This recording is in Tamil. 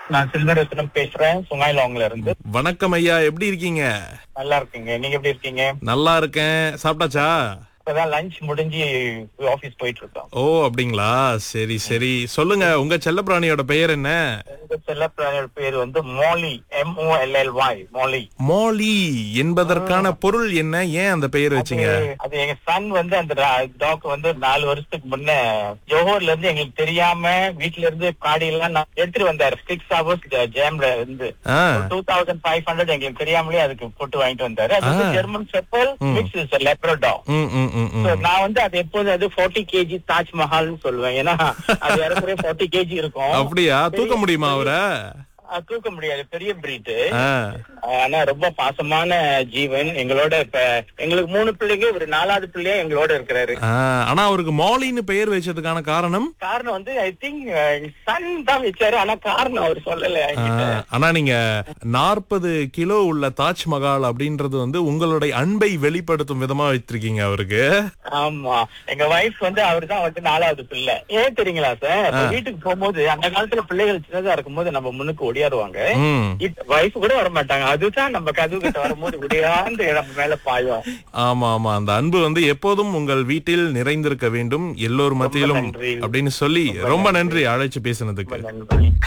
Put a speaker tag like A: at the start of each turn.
A: நான் செல்வரத்னம் பேசுறேன் சுங்காய்லாங்ல இருந்து
B: வணக்கம் ஐயா எப்படி இருக்கீங்க
A: நல்லா இருக்கீங்க நீங்க எப்படி இருக்கீங்க
B: நல்லா இருக்கேன் சாப்பிட்டாச்சா
A: இப்பதான் லஞ்ச் முடிஞ்சு ஆபீஸ் போயிட்டு இருக்கோம்
B: ஓ அப்படிங்களா சரி சரி சொல்லுங்க உங்க செல்லப்பிராணியோட பெயர் என்ன
A: இந்த செல்ல பிராணியோட பேர் வந்து Molly M O L L Y Molly
B: Molly என்பதற்கான பொருள் என்ன ஏன் அந்த பெயர் வச்சீங்க
A: அது- அது எங்க சன் வந்து அந்த டாக் வந்து நாலு வருஷத்துக்கு முன்ன ஜோஹர்ல இருந்து எங்களுக்கு தெரியாம வீட்ல இருந்து காடி எல்லாம் நான் எடுத்துட்டு வந்தாரு சிக்ஸ் ஹவர்ஸ் ஜேம்ல இருந்து
B: uh
A: two thousand five hundred எங்களுக்கு தெரியாமலே அதுக்கு போட்டு வாங்கிட்டு வந்தாரு அது வந்து
B: ஆ.
A: German shepherd mix is Labrador
B: hmm hmm hmm ம்
A: நான் வந்து அது எப்போது அது 40 கேஜி தாஜ்மஹால்னு சொல்லுவேன் ஏன்னா அது ஏறக்குறைய 40 கேஜி இருக்கும்
B: அப்படியா தூக்க முடியுமா அவரை
A: அது தூக்க முடியாது பெரிய பிரீட்
B: ஆ.
A: ஆனா ரொம்ப பாசமான ஜீவன் எங்களோட இப்ப எங்களுக்கு மூணு பிள்ளைங்க ஒரு நாலாவது பிள்ளையா எங்களோட இருக்கிறாரு
B: ஆ, ஆனா அவருக்கு மோலின்னு பெயர் வச்சதுக்கான காரணம்
A: காரணம் வந்து ஐ திங்க் சன் தான் வச்சாரு ஆனா காரணம் அவர் சொல்லல
B: ஆ,
A: என்கிட்ட.
B: ஆனா நீங்க நாற்பது கிலோ உள்ள தாஜ்மஹால் அப்படின்றது வந்து உங்களுடைய அன்பை வெளிப்படுத்தும் விதமா வைத்திருக்கீங்க அவருக்கு
A: ஆமா எங்க வைஃப் வந்து அவர் தான் வந்து நாலாவது பிள்ளை ஏன் தெரியுங்களா சார் இப்ப வீட்டுக்கு போகும்போது அந்த காலத்துல பிள்ளைகள் சின்னதா இருக்கும்போது நம்ம முன்னுக்கு ஓடியாருவாங்க
B: ம்
A: வைஃப் கூட வர மாட்டாங்க அதுதான் நம்ம கதவு கிட்ட வரும்போது விடையாந்து நம்ம மேல பாயும்
B: ஆமா ஆமா அந்த அன்பு வந்து எப்போதும் உங்கள் வீட்டில் நிறைந்திருக்க வேண்டும் எல்லோர் மத்தியிலும்
A: நன்றி.
B: அப்படின்னு சொல்லி ரொம்ப நன்றி அழைச்சு பேசினதுக்கு
A: நன்றி